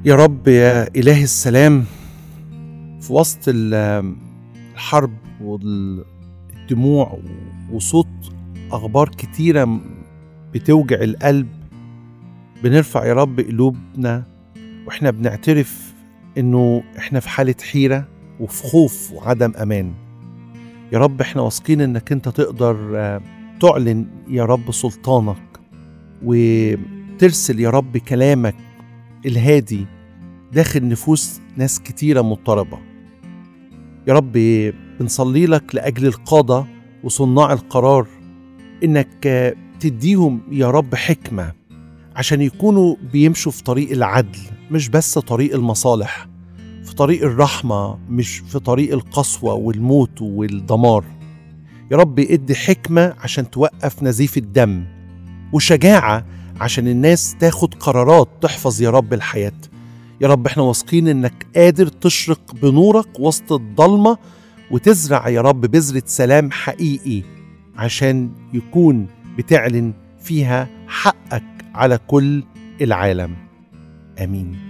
يا رب يا إله السلام في وسط ال- الحرب والدموع وصوت أخبار كتيرة بتوجع القلب بنرفع يا رب قلوبنا وإحنا بنعترف إنه إحنا في حالة حيرة وفي خوف وعدم أمان يا رب إحنا واثقين إنك أنت تقدر آه، تعلن يا رب سلطانك وترسل يا رب كلامك الهادي داخل نفوس ناس كتيرة مضطربة يا رب بنصلي لك لأجل القادة وصناع القرار إنك آه، تديهم يا رب حكمة عشان يكونوا بيمشوا في طريق العدل مش بس طريق المصالح في طريق الرحمة مش في طريق القسوة والموت والدمار يا رب ادي حكمة عشان توقف نزيف الدم وشجاعة عشان الناس تاخد قرارات تحفظ يا رب الحياة يا رب احنا واثقين انك قادر تشرق بنورك وسط الضلمة وتزرع يا رب بذرة سلام حقيقي عشان يكون بتعلن فيها حقك على كل العالم امين